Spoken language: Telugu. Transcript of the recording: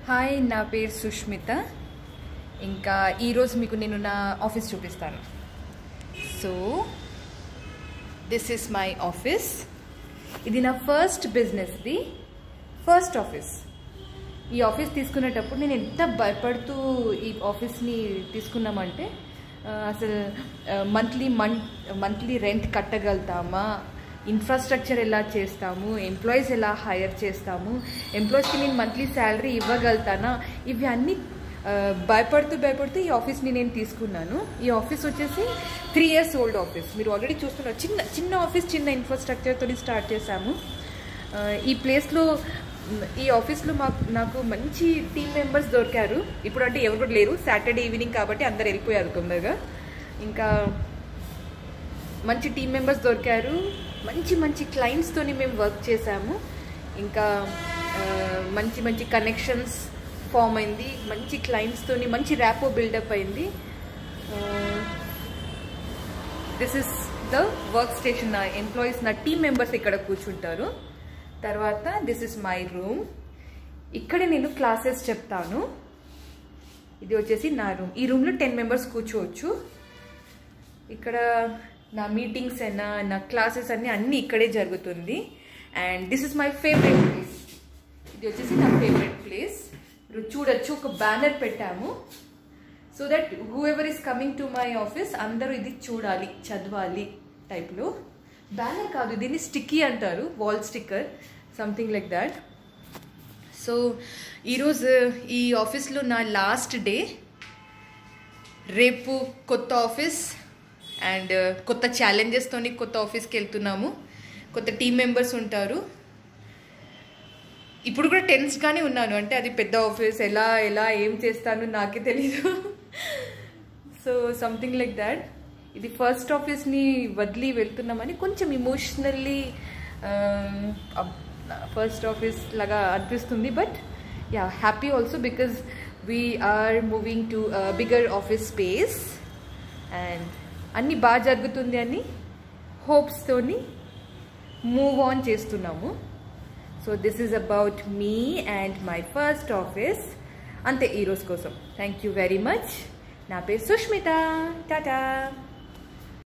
హాయ్ నా పేరు సుష్మిత ఇంకా ఈరోజు మీకు నేను నా ఆఫీస్ చూపిస్తాను so this is my office ఇది నా ఫస్ట్ బిజినెస్ది ఫస్ట్ ఆఫీస్ ఈ ఆఫీస్ తీసుకునేటప్పుడు నేను ఎంత భయపడుతూ ఈ ఆఫీస్ని తీసుకున్నామంటే ఆ, అసలు మంత్లీ మన్ మంత్లీ రెంట్ కట్టగలుగుతామా ఇన్ఫ్రాస్ట్రక్చర్ ఎలా చేస్తాము ఎంప్లాయీస్ ఎలా హైర్ చేస్తాము ఎంప్లాయీస్కి నేను మంత్లీ శాలరీ ఇవ్వగలుగుతానా ఇవి అన్నీ ఆ, భయపడుతూ భయపడుతూ ఈ ఆఫీస్ని నేను తీసుకున్నాను ఈ ఆఫీస్ వచ్చేసి త్రీ ఇయర్స్ ఓల్డ్ ఆఫీస్ మీరు ఆల్రెడీ చూస్తున్నారు చిన్న చిన్న ఆఫీస్ చిన్న ఇన్ఫ్రాస్ట్రక్చర్తో స్టార్ట్ చేశాము ఆ, ఈ ప్లేస్లో మ్, ఈ ఆఫీస్లో మాకు నాకు మంచి టీం మెంబర్స్ దొరికారు ఇప్పుడు అంటే ఎవరు కూడా లేరు సాటర్డే ఈవినింగ్ కాబట్టి అందరు వెళ్ళిపోయారు తొందరగా ఇంకా మంచి టీం మెంబర్స్ దొరికారు మంచి మంచి క్లయింట్స్తోని మేము వర్క్ చేశాము ఇంకా ఆ, మంచి మంచి కనెక్షన్స్ ఫామ్ అయింది మంచి క్లయింట్స్తోని మంచి ర్యాపో బిల్డప్ అయింది this is the work station నా ఎంప్లాయీస్ నా టీం మెంబర్స్ ఇక్కడ కూర్చుంటారు తర్వాత దిస్ ఇస్ మై రూమ్ ఇక్కడ నేను క్లాసెస్ చెప్తాను ఇది వచ్చేసి నా రూమ్ ఈ రూమ్లో టెన్ మెంబర్స్ కూర్చోవచ్చు ఇక్కడ నా మీటింగ్స్ అయినా నా క్లాసెస్ అన్నీ అన్నీ ఇక్కడే జరుగుతుంది and this is my favourite place ఇది వచ్చేసి నా ఫేవరెట్ ప్లేస్ మీరు చూడొచ్చు ఒక బ్యానర్ పెట్టాము so that whoever is coming to my office అందరూ ఇది చూడాలి చదవాలి టైప్లో బ్యానర్ కాదు దీన్ని స్టిక్కీ అంటారు wall sticker something like that so ఈరోజు ఈ ఆఫీస్లో నా లాస్ట్ డే రేపు కొత్త ఆఫీస్ అండ్ కొత్త ఛాలెంజెస్తోని కొత్త ఆఫీస్కి వెళ్తున్నాము కొత్త టీం మెంబర్స్ ఉంటారు ఇప్పుడు కూడా టెన్స్గానే ఉన్నాను అంటే అది పెద్ద ఆఫీస్ ఎలా ఎలా ఏం చేస్తాను నాకే తెలీదు సో సంథింగ్ లైక్ దాట్ ఇది ఫస్ట్ ఆఫీస్ని వదిలి వెళ్తున్నామని కొంచెం ఇమోషనల్లీ ఫస్ట్ ఆఫీస్ లాగా అనిపిస్తుంది but ya happy also because we're moving to bigger office space and అన్నీ బాగా జరుగుతుంది అని హోప్స్తోని మూవ్ ఆన్ చేస్తున్నాము so this is about me and my first office అంతే ఈరోజు కోసం థ్యాంక్ యూ వెరీ మచ్ నా పేరు సుష్మిత టాటా